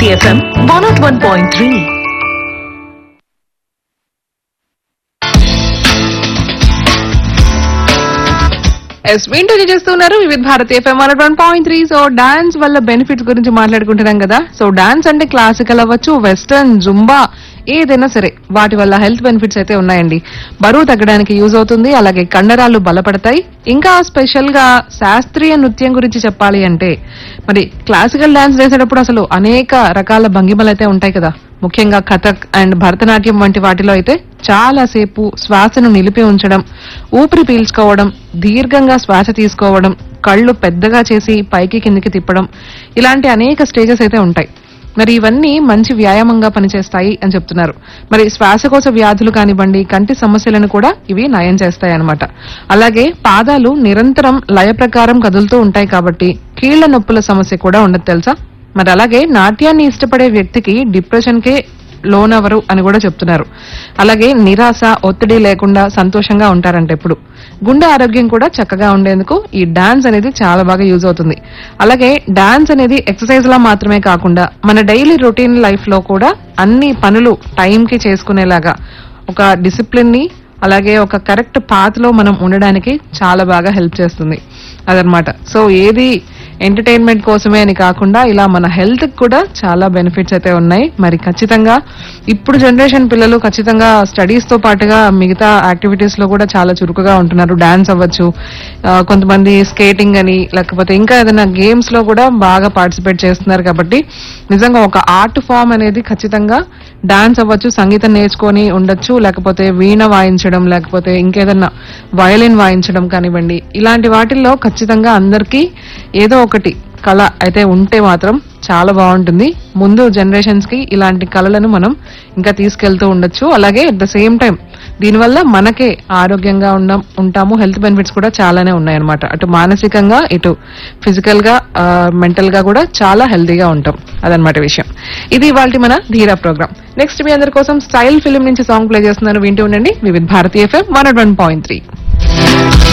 Bharati FM one nought one point three yes వింటూ చేస్తున్నారు Vividh Bharati FM one point three so dance వల్ల benefits గురించి మాట్లాడుకుంటున్నాం కదా సో డాన్స్ అంటే క్లాసికల్ అవ్వచ్చు వెస్టర్న్ జుంబా ఏదైనా సరే వాటి వల్ల హెల్త్ బెనిఫిట్స్ అయితే ఉన్నాయండి బరువు తగ్గడానికి యూజ్ అవుతుంది అలాగే కండరాలు బలపడతాయి ఇంకా స్పెషల్ గా శాస్త్రీయ నృత్యం గురించి చెప్పాలి అంటే మరి క్లాసికల్ డాన్స్ వేసేటప్పుడు అసలు అనేక రకాల భంగిమలు అయితే ఉంటాయి కదా ముఖ్యంగా కథక్ అండ్ భరతనాట్యం వంటి వాటిలో అయితే చాలా సేపు శ్వాసను నిలిపి ఉంచడం ఊపిరి పీల్చుకోవడం దీర్ఘంగా శ్వాస తీసుకోవడం కళ్ళు పెద్దగా చేసి పైకి కిందికి తిప్పడం ఇలాంటి అనేక స్టేజెస్ అయితే ఉంటాయి మరి ఇవన్నీ మంచి వ్యాయామంగా పనిచేస్తాయి అని చెప్తున్నారు మరి శ్వాసకోశ వ్యాధులు కానివ్వండి కంటి సమస్యలను కూడా ఇవి నయం చేస్తాయి అన్నమాట అలాగే పాదాలు నిరంతరం లయ ప్రకారం కదులుతూ ఉంటాయి కాబట్టి కీళ్ల నొప్పుల సమస్య కూడా ఉండదు తెలుసా మరి అలాగే నాట్యాన్ని ఇష్టపడే వ్యక్తికి డిప్రెషన్ కే లోనవరు అని కూడా చెప్తున్నారు అలాగే నిరాశ ఒత్తిడి లేకుండా సంతోషంగా ఉంటారంట ఎప్పుడు గుండె ఆరోగ్యం కూడా చక్కగా ఉండేందుకు ఈ డాన్స్ అనేది చాలా బాగా యూజ్ అవుతుంది అలాగే డాన్స్ అనేది ఎక్సర్సైజ్ లా మాత్రమే కాకుండా మన డైలీ రొటీన్ లైఫ్ లో కూడా అన్ని పనులు టైం కి చేసుకునేలాగా ఒక డిసిప్లిన్ ని అలాగే ఒక కరెక్ట్ పాత్ లో మనం ఉండడానికి చాలా బాగా హెల్ప్ చేస్తుంది అదనమాట సో ఏది ఎంటర్టైన్మెంట్ కోసమే అని కాకుండా ఇలా మన హెల్త్ కూడా చాలా బెనిఫిట్స్ అయితే ఉన్నాయి మరి ఖచ్చితంగా ఇప్పుడు జనరేషన్ పిల్లలు ఖచ్చితంగా స్టడీస్ తో పాటుగా మిగతా యాక్టివిటీస్ లో కూడా చాలా చురుకుగా ఉంటున్నారు డాన్స్ అవ్వచ్చు ఆ, కొంతమంది స్కేటింగ్ అని లేకపోతే ఇంకా ఏదైనా గేమ్స్ లో కూడా బాగా పార్టిసిపేట్ చేస్తున్నారు కాబట్టి నిజంగా ఒక ఆర్ట్ ఫామ్ అనేది ఖచ్చితంగా డాన్స్ అవ్వచ్చు సంగీతం నేర్చుకొని ఉండొచ్చు లేకపోతే వీణ వాయించడం లేకపోతే ఇంకేదన్నా వయలిన్ వాయించడం కానివ్వండి ఇలాంటి వాటిల్లో ఖచ్చితంగా అందరికీ ఏదో ఒకటి కళ అయితే ఉంటే మాత్రం చాలా బాగుంటుంది ముందు జనరేషన్స్ కి ఇలాంటి కళలను మనం ఇంకా తీసుకెళ్తూ ఉండొచ్చు అలాగే అట్ ద సేమ్ టైం దీనివల్ల మనకే ఆరోగ్యంగా ఉన్నాం ఉంటాము హెల్త్ బెనిఫిట్స్ కూడా చాలానే ఉన్నాయన్నమాట అటు మానసికంగా ఇటు ఫిజికల్ గా మెంటల్ గా కూడా చాలా హెల్తీగా ఉంటాం అదనమాట విషయం ఇది ఇవాళ మన ధీరా ప్రోగ్రామ్ నెక్స్ట్ మీ అందరి కోసం స్టైల్ ఫిల్మ్ నుంచి సాంగ్ ప్లే చేస్తున్నాను వింటూ ఉండండి Vividh Bharatiya FM one one point three